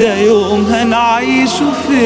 ده يوم هنعيشه في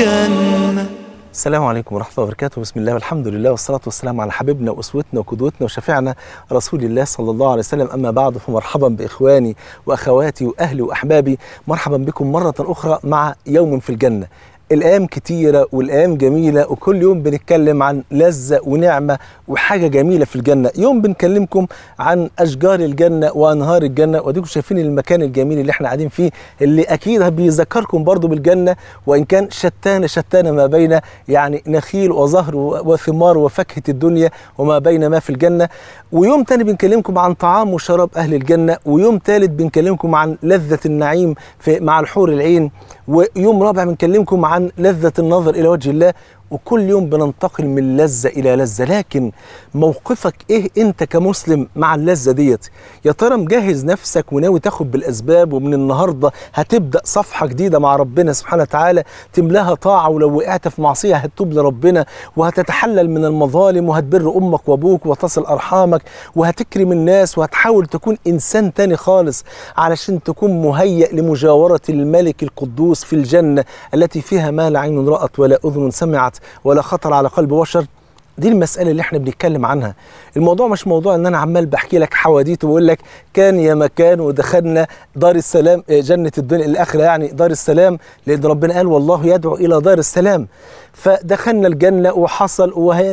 الجنة السلام عليكم ورحمة الله وبركاته بسم الله والحمد لله والصلاة والسلام على حبيبنا وأسوتنا وقدوتنا وشفيعنا رسول الله صلى الله عليه وسلم أما بعد فمرحبا بإخواني وأخواتي وأهلي وأحبابي مرحبا بكم مرة أخرى مع يوم في الجنة الأيام كتيرة والأيام جميلة وكل يوم بنتكلم عن لذة ونعمة وحاجة جميلة في الجنة يوم بنكلمكم عن أشجار الجنة وأنهار الجنة واديكم شايفين المكان الجميل اللي احنا قاعدين فيه اللي أكيد بيذكركم برضو بالجنة وإن كان شتان شتان ما بين يعني نخيل وزهر وثمار وفاكهة الدنيا وما بين ما في الجنة ويوم تاني بنكلمكم عن طعام وشراب أهل الجنة ويوم ثالث بنكلمكم عن لذة النعيم في مع الحور العين ويوم رابع بنكلمكم عن لذة النظر إلى وجه الله وكل يوم بننتقل من لذة إلى لذة لكن موقفك إيه أنت كمسلم مع اللذة ديت يا ترى مجهز نفسك وناوي تاخد بالأسباب ومن النهاردة هتبدأ صفحة جديدة مع ربنا سبحانه وتعالى تملاها طاعة ولو وقعت في معصية هتتوب لربنا وهتتحلل من المظالم وهتبر أمك وأبوك وتصل أرحامك وهتكرم الناس وهتحاول تكون إنسان تاني خالص علشان تكون مهيأ لمجاورة الملك القدوس في الجنة التي فيها ما لا عين رأت ولا أذن سمعت ولا خطر على قلب بشر دي المسألة اللي احنا بنتكلم عنها الموضوع مش موضوع ان انا عمال بحكي لك حواديت وبقول لك كان يا مكان ودخلنا دار السلام جنة الدنيا الآخرة يعني دار السلام لأن ربنا قال والله يدعو إلى دار السلام فدخلنا الجنة وحصل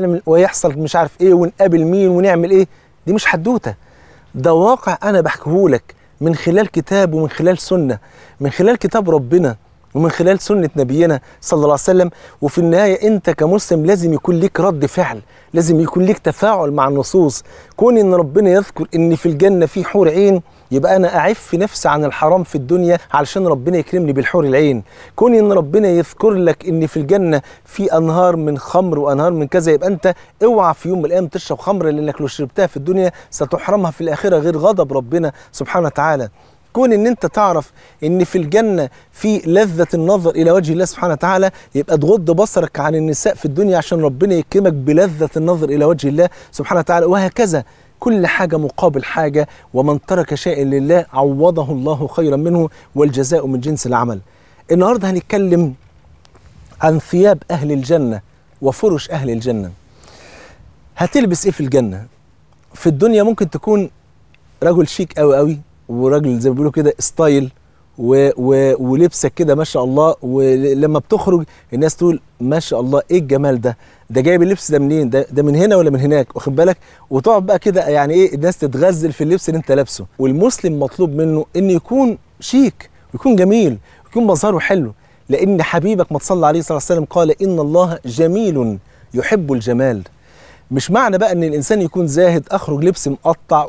ويحصل مش عارف ايه ونقابل مين ونعمل ايه دي مش حدوتة ده واقع انا بحكيه لك من خلال كتاب ومن خلال سنة من خلال كتاب ربنا ومن خلال سنة نبينا صلى الله عليه وسلم وفي النهاية أنت كمسلم لازم يكون ليك رد فعل لازم يكون ليك تفاعل مع النصوص كون إن ربنا يذكر إن في الجنة في حور عين يبقى أنا أعف نفسي عن الحرام في الدنيا علشان ربنا يكرمني بالحور العين كون إن ربنا يذكر لك إن في الجنة في أنهار من خمر وأنهار من كذا يبقى أنت اوعى في يوم من الأيام تشرب خمر لأنك لو شربتها في الدنيا ستحرمها في الآخرة غير غضب ربنا سبحانه وتعالى كون ان انت تعرف ان في الجنه في لذه النظر الى وجه الله سبحانه وتعالى يبقى تغض بصرك عن النساء في الدنيا عشان ربنا يكرمك بلذه النظر الى وجه الله سبحانه وتعالى وهكذا كل حاجة مقابل حاجة ومن ترك شيئا لله عوضه الله خيرا منه والجزاء من جنس العمل النهاردة هنتكلم عن ثياب أهل الجنة وفرش أهل الجنة هتلبس إيه في الجنة في الدنيا ممكن تكون رجل شيك أوي أوي وراجل زي ما بيقولوا كده ستايل و و ولبسك كده ما شاء الله ولما بتخرج الناس تقول ما شاء الله ايه الجمال ده ده جايب اللبس ده منين ده ده من هنا ولا من هناك واخد بالك وتقعد بقى كده يعني ايه الناس تتغزل في اللبس اللي انت لابسه والمسلم مطلوب منه انه يكون شيك ويكون جميل ويكون مظهره حلو لان حبيبك ما تصلى عليه صلى الله عليه وسلم قال ان الله جميل يحب الجمال مش معنى بقى ان الانسان يكون زاهد اخرج لبس مقطع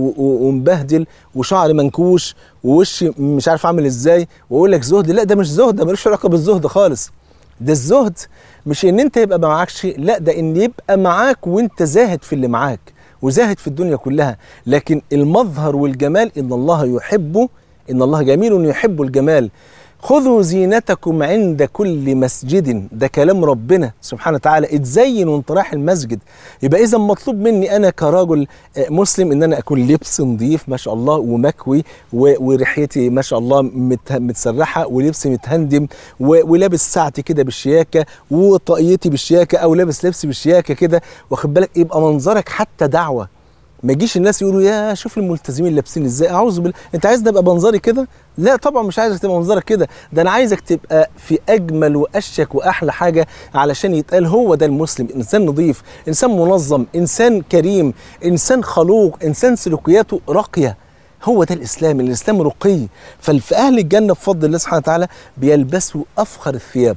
ومبهدل وشعر منكوش ووشي مش عارف اعمل ازاي واقول لك زهد لا ده مش زهد ده ملوش علاقه بالزهد خالص ده الزهد مش ان انت يبقى معاك شيء لا ده ان يبقى معاك وانت زاهد في اللي معاك وزاهد في الدنيا كلها لكن المظهر والجمال ان الله يحبه ان الله جميل يحب الجمال خذوا زينتكم عند كل مسجد ده كلام ربنا سبحانه وتعالى اتزين وانت رايح المسجد يبقى اذا مطلوب مني انا كراجل مسلم ان انا اكون لبس نظيف ما شاء الله ومكوي وريحتي ما شاء الله متسرحه ولبسي متهندم ولابس ساعتي كده بالشياكه وطاقيتي بالشياكه او لابس لبسي بالشياكه كده واخد بالك يبقى منظرك حتى دعوه ما يجيش الناس يقولوا يا شوف الملتزمين لابسين ازاي اعوذ بالله انت عايز ابقى منظري كده لا طبعا مش عايزك تبقى منظرك كده ده انا عايزك تبقى في اجمل واشيك واحلى حاجه علشان يتقال هو ده المسلم انسان نظيف انسان منظم انسان كريم انسان خلوق انسان سلوكياته راقيه هو ده الاسلام الاسلام رقي ففي اهل الجنه بفضل الله سبحانه وتعالى بيلبسوا افخر الثياب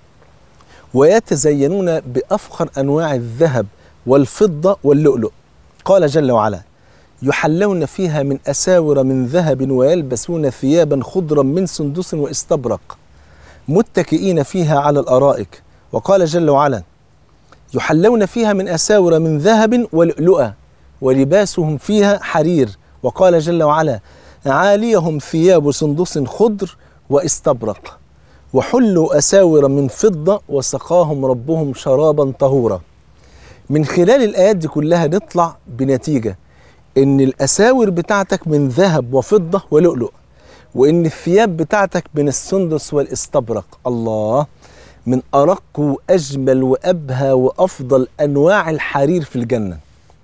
ويتزينون بافخر انواع الذهب والفضه واللؤلؤ قال جل وعلا يحلون فيها من أساور من ذهب ويلبسون ثيابا خضرا من سندس واستبرق متكئين فيها على الأرائك وقال جل وعلا يحلون فيها من أساور من ذهب ولؤلؤا ولباسهم فيها حرير وقال جل وعلا عاليهم ثياب سندس خضر واستبرق وحلوا أساور من فضة وسقاهم ربهم شرابا طهورا من خلال الآيات دي كلها نطلع بنتيجة إن الأساور بتاعتك من ذهب وفضة ولؤلؤ وان الثياب بتاعتك من السندس والاستبرق الله من ارق واجمل وابهى وافضل انواع الحرير في الجنه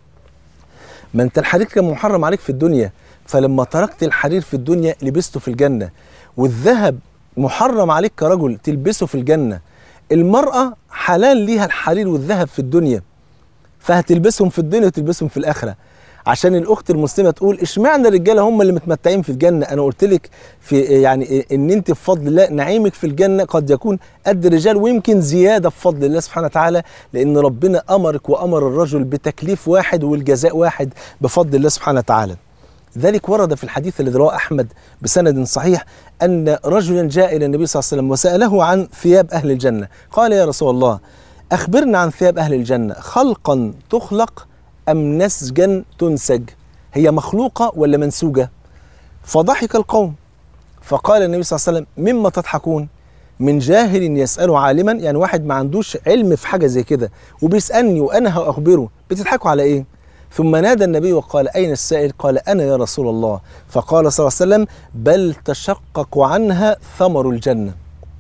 ما انت الحرير كان محرم عليك في الدنيا فلما تركت الحرير في الدنيا لبسته في الجنه والذهب محرم عليك كرجل تلبسه في الجنه المراه حلال ليها الحرير والذهب في الدنيا فهتلبسهم في الدنيا وتلبسهم في الاخره عشان الاخت المسلمه تقول اشمعنى الرجاله هم اللي متمتعين في الجنه انا قلت لك في يعني ان انت بفضل الله نعيمك في الجنه قد يكون قد الرجال ويمكن زياده بفضل الله سبحانه وتعالى لان ربنا امرك وامر الرجل بتكليف واحد والجزاء واحد بفضل الله سبحانه وتعالى ذلك ورد في الحديث الذي رواه احمد بسند صحيح ان رجلا جاء الى النبي صلى الله عليه وسلم وساله عن ثياب اهل الجنه قال يا رسول الله اخبرنا عن ثياب اهل الجنه خلقا تخلق أم نسجا تنسج هي مخلوقة ولا منسوجة فضحك القوم فقال النبي صلى الله عليه وسلم مما تضحكون من جاهل يسأل عالما يعني واحد ما عندوش علم في حاجة زي كده وبيسألني وأنا هأخبره بتضحكوا على إيه ثم نادى النبي وقال أين السائل قال أنا يا رسول الله فقال صلى الله عليه وسلم بل تشقق عنها ثمر الجنة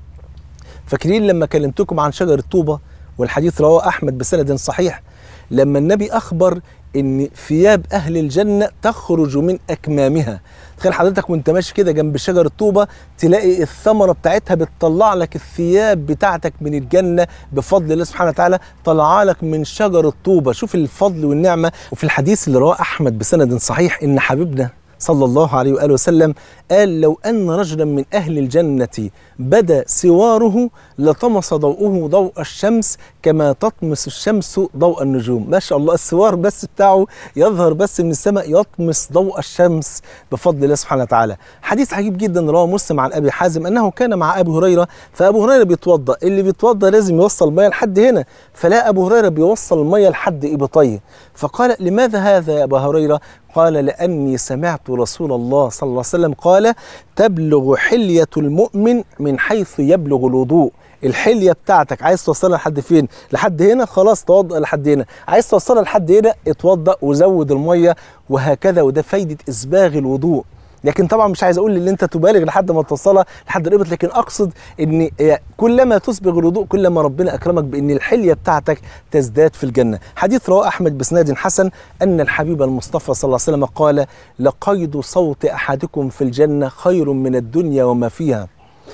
فاكرين لما كلمتكم عن شجر الطوبة والحديث رواه أحمد بسند صحيح لما النبي أخبر إن ثياب أهل الجنة تخرج من أكمامها تخيل حضرتك وانت ماشي كده جنب شجر الطوبة تلاقي الثمرة بتاعتها بتطلع لك الثياب بتاعتك من الجنة بفضل الله سبحانه وتعالى طلع لك من شجر الطوبة شوف الفضل والنعمة وفي الحديث اللي رواه أحمد بسند صحيح إن حبيبنا صلى الله عليه وآله وسلم قال لو أن رجلا من أهل الجنة بدا سواره لطمس ضوءه ضوء الشمس كما تطمس الشمس ضوء النجوم ما شاء الله السوار بس بتاعه يظهر بس من السماء يطمس ضوء الشمس بفضل الله سبحانه وتعالى حديث عجيب جدا رواه مسلم عن أبي حازم أنه كان مع أبي هريرة فأبو هريرة بيتوضأ اللي بيتوضأ لازم يوصل المية لحد هنا فلا أبو هريرة بيوصل المية لحد إبطيه فقال لماذا هذا يا أبا هريرة قال لأني سمعت رسول الله صلى الله عليه وسلم قال تبلغ حلية المؤمن من حيث يبلغ الوضوء الحلية بتاعتك عايز توصلها لحد فين لحد هنا خلاص توضأ لحد هنا عايز توصلها لحد هنا اتوضأ وزود المية وهكذا وده فايدة إسباغ الوضوء لكن طبعا مش عايز اقول ان انت تبالغ لحد ما توصلها لحد الابط لكن اقصد ان كلما تسبغ الوضوء كلما ربنا اكرمك بان الحليه بتاعتك تزداد في الجنه حديث رواه احمد بسناد حسن ان الحبيب المصطفى صلى الله عليه وسلم قال لقيد صوت احدكم في الجنه خير من الدنيا وما فيها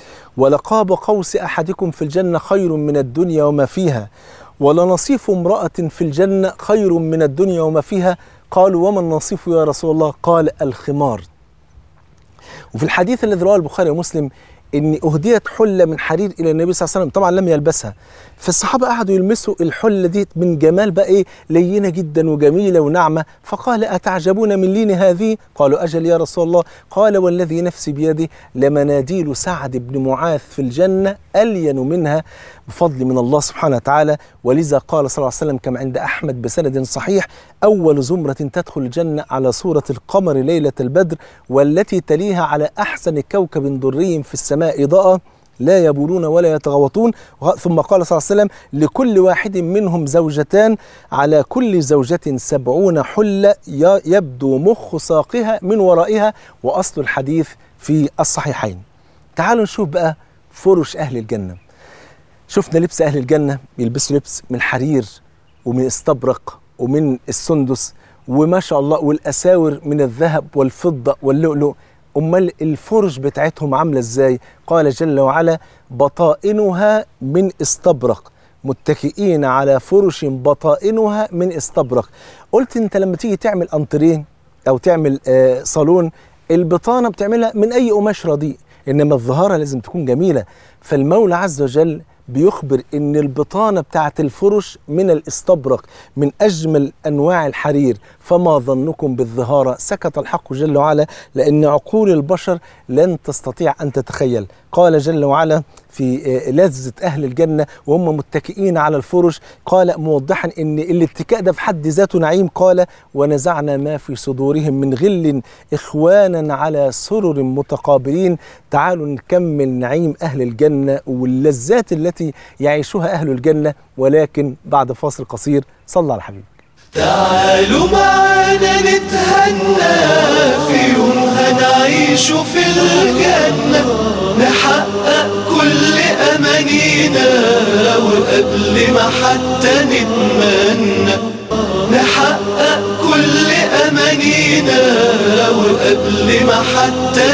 ولقاب قوس احدكم في الجنه خير من الدنيا وما فيها ولنصيف امراه في الجنه خير من الدنيا وما فيها قالوا وما النصيف يا رسول الله قال الخمار وفي الحديث الذي رواه البخاري ومسلم ان اهديت حله من حرير الى النبي صلى الله عليه وسلم طبعا لم يلبسها فالصحابه قعدوا يلمسوا الحله دي من جمال بقى ايه لينه جدا وجميله وناعمه فقال اتعجبون من لين هذه قالوا اجل يا رسول الله قال والذي نفسي بيده لمناديل سعد بن معاذ في الجنه الين منها بفضل من الله سبحانه وتعالى ولذا قال صلى الله عليه وسلم كما عند احمد بسند صحيح اول زمره تدخل الجنه على صوره القمر ليله البدر والتي تليها على احسن كوكب دري في السماء اضاءه لا يبولون ولا يتغوطون ثم قال صلى الله عليه وسلم لكل واحد منهم زوجتان على كل زوجة سبعون حلة يبدو مخ ساقها من ورائها وأصل الحديث في الصحيحين تعالوا نشوف بقى فرش أهل الجنة شفنا لبس أهل الجنة بيلبسوا لبس من حرير ومن استبرق ومن السندس وما شاء الله والأساور من الذهب والفضة واللؤلؤ امال الفرش بتاعتهم عامله ازاي قال جل وعلا بطائنها من استبرق متكئين على فرش بطائنها من استبرق قلت انت لما تيجي تعمل انترين او تعمل آه صالون البطانه بتعملها من اي قماش رديء انما الظهاره لازم تكون جميله فالمولى عز وجل بيخبر ان البطانه بتاعت الفرش من الاستبرق من اجمل انواع الحرير فما ظنكم بالظهاره سكت الحق جل وعلا لان عقول البشر لن تستطيع ان تتخيل قال جل وعلا في لذة أهل الجنة وهم متكئين على الفرش قال موضحا أن الاتكاء ده في حد ذاته نعيم قال ونزعنا ما في صدورهم من غل إخوانا على سرر متقابلين تعالوا نكمل نعيم أهل الجنة واللذات التي يعيشها أهل الجنة ولكن بعد فاصل قصير صلى على حبيبك تعالوا معانا نتهنى في يوم هنعيش في الجنة نحقق كل أمانينا وقبل ما حتى نتمنى نحقق كل أمانينا وقبل ما حتى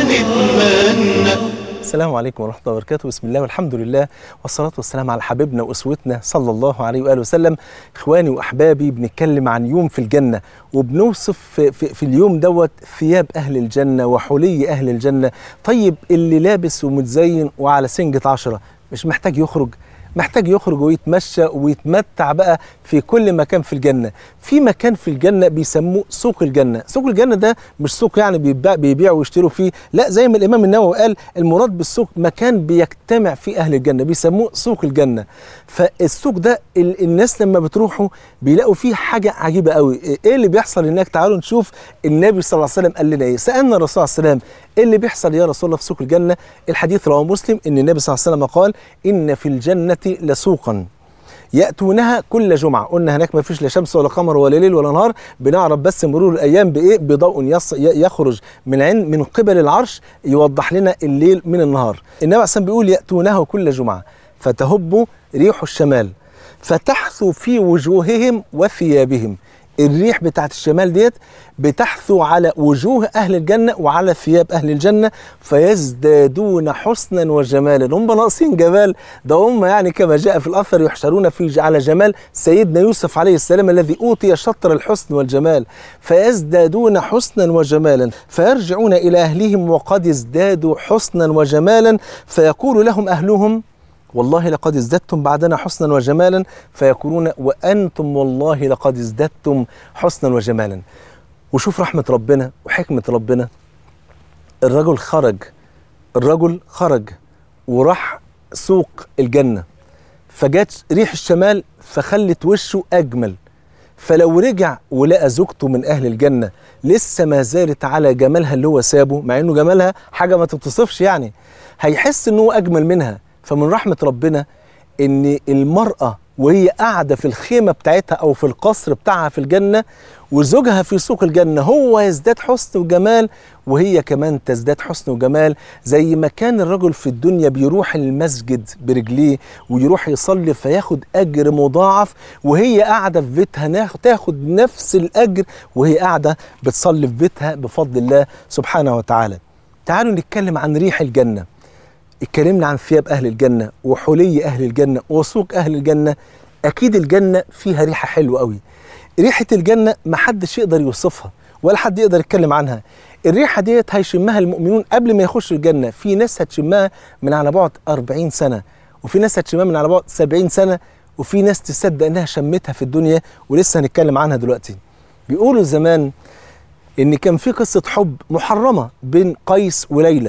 نتمنى السلام عليكم ورحمة الله وبركاته بسم الله والحمد لله والصلاة والسلام على حبيبنا وأسوتنا صلى الله عليه وآله وسلم إخواني وأحبابي بنتكلم عن يوم في الجنة وبنوصف في, في, في اليوم دوت ثياب أهل الجنة وحلي أهل الجنة طيب اللي لابس ومتزين وعلى سنجة عشرة مش محتاج يخرج محتاج يخرج ويتمشى ويتمتع بقى في كل مكان في الجنة في مكان في الجنة بيسموه سوق الجنة سوق الجنة ده مش سوق يعني بيبيع بيبيعوا ويشتروا فيه لا زي ما الإمام النووي قال المراد بالسوق مكان بيجتمع فيه أهل الجنة بيسموه سوق الجنة فالسوق ده ال- الناس لما بتروحوا بيلاقوا فيه حاجة عجيبة قوي إيه اللي بيحصل هناك تعالوا نشوف النبي صلى الله عليه وسلم قال لنا إيه سألنا الرسول صلى الله عليه وسلم إيه اللي بيحصل يا رسول الله في سوق الجنة الحديث رواه مسلم إن النبي صلى الله عليه وسلم قال إن في الجنة لسوقا ياتونها كل جمعه قلنا هناك ما فيش لا شمس ولا قمر ولا ليل ولا نهار بنعرف بس مرور الايام بايه بضوء يص ي- يخرج من عين من قبل العرش يوضح لنا الليل من النهار النبي عليه بيقول ياتونها كل جمعه فتهب ريح الشمال فتحثو في وجوههم وثيابهم الريح بتاعت الشمال ديت بتحثو على وجوه اهل الجنه وعلى ثياب اهل الجنه فيزدادون حسنا وجمالا هم ناقصين جمال ده هم يعني كما جاء في الاثر يحشرون في على جمال سيدنا يوسف عليه السلام الذي اوتي شطر الحسن والجمال فيزدادون حسنا وجمالا فيرجعون الى اهلهم وقد ازدادوا حسنا وجمالا فيقول لهم اهلهم والله لقد ازددتم بعدنا حسنا وجمالا فيقولون وانتم والله لقد ازددتم حسنا وجمالا وشوف رحمه ربنا وحكمه ربنا الرجل خرج الرجل خرج وراح سوق الجنه فجت ريح الشمال فخلت وشه اجمل فلو رجع ولقى زوجته من اهل الجنه لسه ما زالت على جمالها اللي هو سابه مع انه جمالها حاجه ما تتصفش يعني هيحس ان هو اجمل منها فمن رحمه ربنا ان المراه وهي قاعده في الخيمه بتاعتها او في القصر بتاعها في الجنه وزوجها في سوق الجنه هو يزداد حسن وجمال وهي كمان تزداد حسن وجمال زي ما كان الرجل في الدنيا بيروح المسجد برجليه ويروح يصلي فياخد اجر مضاعف وهي قاعده في بيتها ناخد تاخد نفس الاجر وهي قاعده بتصلي في بيتها بفضل الله سبحانه وتعالى. تعالوا نتكلم عن ريح الجنه. اتكلمنا عن ثياب اهل الجنه وحلي اهل الجنه وسوق اهل الجنه اكيد الجنه فيها ريحه حلوه قوي ريحه الجنه ما حدش يقدر يوصفها ولا حد يقدر يتكلم عنها الريحه ديت هيشمها المؤمنون قبل ما يخشوا الجنه في ناس هتشمها من على بعد 40 سنه وفي ناس هتشمها من على بعد 70 سنه وفي ناس تصدق انها شمتها في الدنيا ولسه هنتكلم عنها دلوقتي بيقولوا زمان ان كان في قصه حب محرمه بين قيس وليلى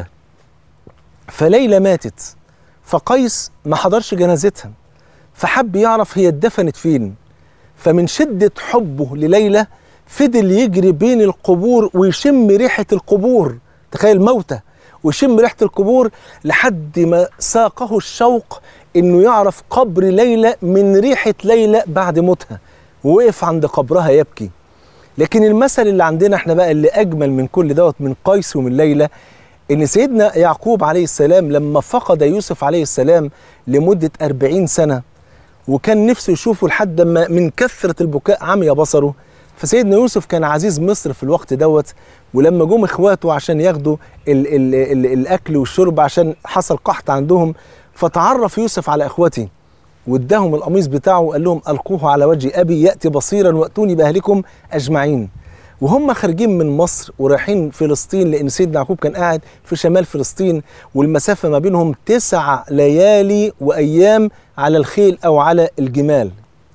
فليلى ماتت فقيس ما حضرش جنازتها فحب يعرف هي اتدفنت فين فمن شدة حبه لليلى فضل يجري بين القبور ويشم ريحة القبور تخيل موتى ويشم ريحة القبور لحد ما ساقه الشوق انه يعرف قبر ليلى من ريحة ليلى بعد موتها ووقف عند قبرها يبكي لكن المثل اللي عندنا احنا بقى اللي اجمل من كل دوت من قيس ومن ليلى ان سيدنا يعقوب عليه السلام لما فقد يوسف عليه السلام لمدة أربعين سنة وكان نفسه يشوفه لحد ما من كثرة البكاء عمي بصره فسيدنا يوسف كان عزيز مصر في الوقت دوت ولما جم اخواته عشان ياخدوا ال ال ال الاكل والشرب عشان حصل قحط عندهم فتعرف يوسف على اخوته واداهم القميص بتاعه وقال لهم القوه على وجه ابي ياتي بصيرا واتوني باهلكم اجمعين وهم خارجين من مصر ورايحين فلسطين لان سيدنا يعقوب كان قاعد في شمال فلسطين والمسافه ما بينهم تسع ليالي وايام على الخيل او على الجمال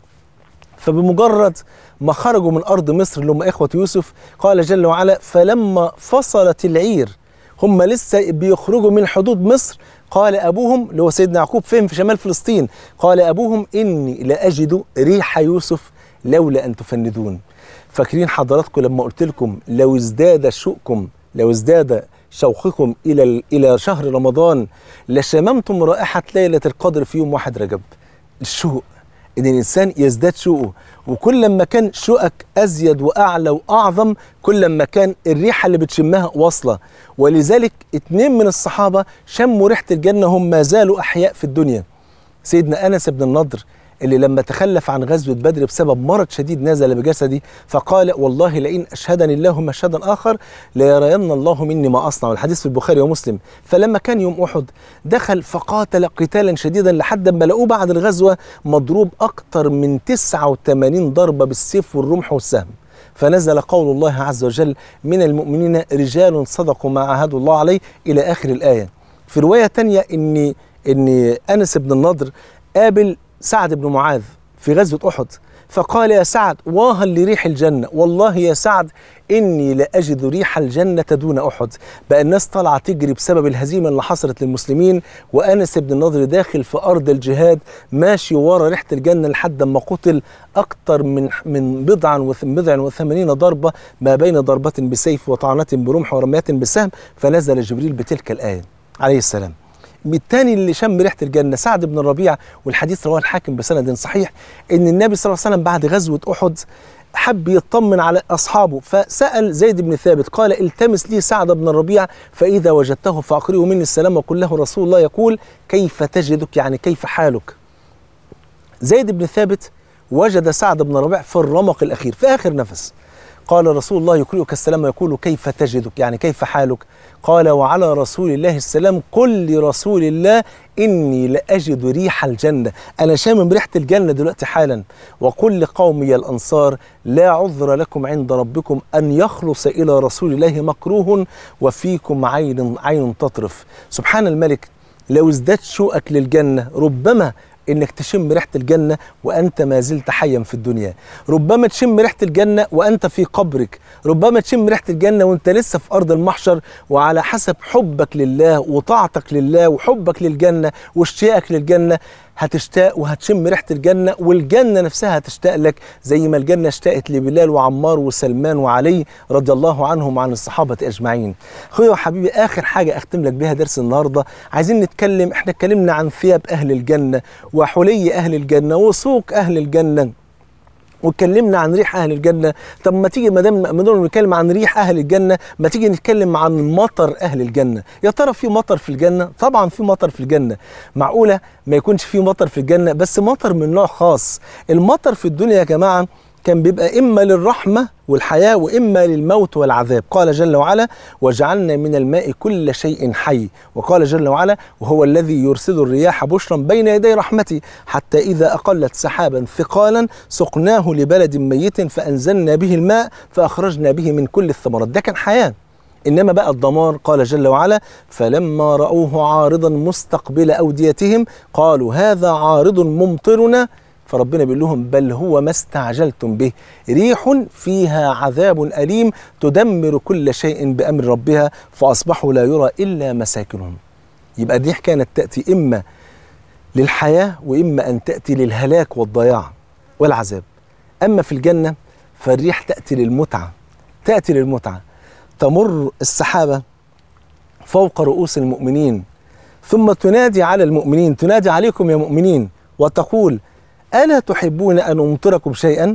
فبمجرد ما خرجوا من ارض مصر اللي هم اخوه يوسف قال جل وعلا فلما فصلت العير هم لسه بيخرجوا من حدود مصر قال ابوهم اللي هو سيدنا يعقوب فين في شمال فلسطين قال ابوهم اني لاجد ريح يوسف لولا ان تفندون فاكرين حضراتكم لما قلت لكم لو ازداد شوقكم لو ازداد شوقكم الى الى شهر رمضان لشممتم رائحه ليله القدر في يوم واحد رجب الشوق ان الانسان يزداد شوقه وكل ما كان شوقك ازيد واعلى واعظم كل ما كان الريحه اللي بتشمها واصله ولذلك اتنين من الصحابه شموا ريحه الجنه هم ما زالوا احياء في الدنيا سيدنا انس بن النضر اللي لما تخلف عن غزوه بدر بسبب مرض شديد نزل بجسدي فقال والله لئن اشهدني الله مشهدا اخر ليرين الله مني ما اصنع والحديث في البخاري ومسلم فلما كان يوم احد دخل فقاتل قتالا شديدا لحد ما لقوه بعد الغزوه مضروب اكثر من 89 ضربه بالسيف والرمح والسهم فنزل قول الله عز وجل من المؤمنين رجال صدقوا ما عاهدوا الله عليه الى اخر الايه في روايه تانية ان ان انس بن النضر قابل سعد بن معاذ في غزوه احد فقال يا سعد واها لريح الجنه والله يا سعد اني لاجد ريح الجنه دون احد بقى الناس طالعه تجري بسبب الهزيمه اللي حصلت للمسلمين وانس بن النضر داخل في ارض الجهاد ماشي ورا ريحه الجنه لحد ما قتل اكثر من من بضعا وث- بضع وثمانين ضربه ما بين ضربه بسيف وطعنه برمح ورميه بسهم فنزل جبريل بتلك الايه عليه السلام الثاني اللي شم ريحه الجنه سعد بن الربيع والحديث رواه الحاكم بسند صحيح ان النبي صلى الله عليه وسلم بعد غزوه احد حب يطمن على اصحابه فسال زيد بن ثابت قال التمس لي سعد بن الربيع فاذا وجدته فاقرئه مني السلام وقل له رسول الله يقول كيف تجدك يعني كيف حالك زيد بن ثابت وجد سعد بن الربيع في الرمق الاخير في اخر نفس قال رسول الله يقرئك السلام ويقول كيف تجدك يعني كيف حالك قال وعلى رسول الله السلام قل لرسول الله إني لأجد ريح الجنة أنا شامم ريحة الجنة دلوقتي حالا وقل لقومي الأنصار لا عذر لكم عند ربكم أن يخلص إلى رسول الله مكروه وفيكم عين عين تطرف سبحان الملك لو ازداد شوقك للجنة ربما انك تشم ريحه الجنه وانت ما زلت حيا في الدنيا ربما تشم ريحه الجنه وانت في قبرك ربما تشم ريحه الجنه وانت لسه في ارض المحشر وعلى حسب حبك لله وطاعتك لله وحبك للجنه واشتياقك للجنه هتشتاق وهتشم ريحه الجنه والجنه نفسها هتشتاق لك زي ما الجنه اشتاقت لبلال وعمار وسلمان وعلي رضي الله عنهم وعن الصحابه اجمعين. اخويا وحبيبي اخر حاجه اختم لك بها درس النهارده عايزين نتكلم احنا اتكلمنا عن ثياب اهل الجنه وحلي اهل الجنه وسوق اهل الجنه واتكلمنا عن ريح اهل الجنه طب ما تيجي ما دام ما دام نتكلم عن ريح اهل الجنه ما تيجي نتكلم عن مطر اهل الجنه يا ترى في مطر في الجنه طبعا في مطر في الجنه معقوله ما يكونش في مطر في الجنه بس مطر من نوع خاص المطر في الدنيا يا جماعه كان بيبقى إما للرحمة والحياة وإما للموت والعذاب قال جل وعلا وجعلنا من الماء كل شيء حي وقال جل وعلا وهو الذي يرسل الرياح بشرا بين يدي رحمته حتى إذا أقلت سحابا ثقالا سقناه لبلد ميت فأنزلنا به الماء فأخرجنا به من كل الثمرات ده كان حياة إنما بقى الدمار قال جل وعلا فلما رأوه عارضا مستقبل أوديتهم قالوا هذا عارض ممطرنا فربنا بيقول لهم بل هو ما استعجلتم به ريح فيها عذاب أليم تدمر كل شيء بأمر ربها فأصبحوا لا يرى إلا مساكنهم يبقى الريح كانت تأتي إما للحياة وإما أن تأتي للهلاك والضياع والعذاب أما في الجنة فالريح تأتي للمتعة تأتي للمتعة تمر السحابة فوق رؤوس المؤمنين ثم تنادي على المؤمنين تنادي عليكم يا مؤمنين وتقول ألا تحبون أن أمطركم شيئا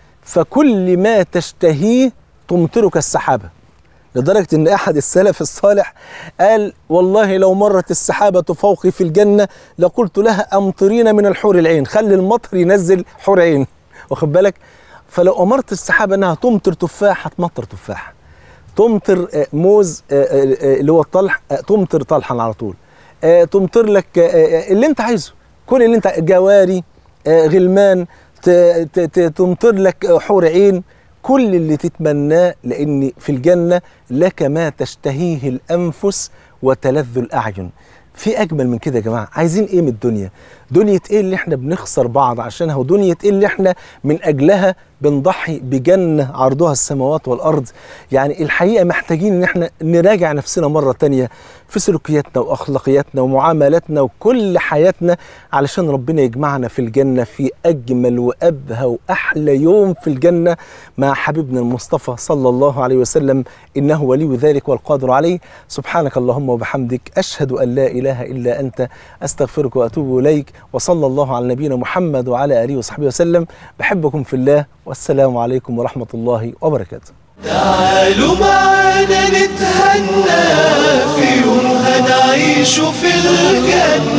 فكل ما تشتهيه تمطرك السحابة لدرجة أن أحد السلف الصالح قال والله لو مرت السحابة فوقي في الجنة لقلت لها أمطرين من الحور العين خلي المطر ينزل حور عين واخد بالك فلو أمرت السحابة أنها تمطر تفاح هتمطر تفاح تمطر آه، موز آه، آه، آه، اللي هو الطلح آه، تمطر طلحا على طول آه، تمطر لك آه، آه، اللي انت عايزه كل اللي انت جواري آه، غلمان ت- ت- ت- تمطر لك آه، حور عين كل اللي تتمناه لان في الجنه لك ما تشتهيه الانفس وتلذ الاعين في اجمل من كده يا جماعه عايزين ايه من الدنيا دنيا ايه اللي احنا بنخسر بعض عشانها ودنيا ايه اللي احنا من اجلها بنضحي بجنة عرضها السماوات والأرض يعني الحقيقة محتاجين إن احنا نراجع نفسنا مرة تانية في سلوكياتنا وأخلاقياتنا ومعاملاتنا وكل حياتنا علشان ربنا يجمعنا في الجنة في أجمل وأبهى وأحلى يوم في الجنة مع حبيبنا المصطفى صلى الله عليه وسلم إنه ولي ذلك والقادر عليه سبحانك اللهم وبحمدك أشهد أن لا إله إلا أنت أستغفرك وأتوب إليك وصلى الله على نبينا محمد وعلى آله وصحبه وسلم بحبكم في الله والسلام عليكم ورحمة الله وبركاته تعالوا معانا نتهنى في يوم هنعيش في الجنة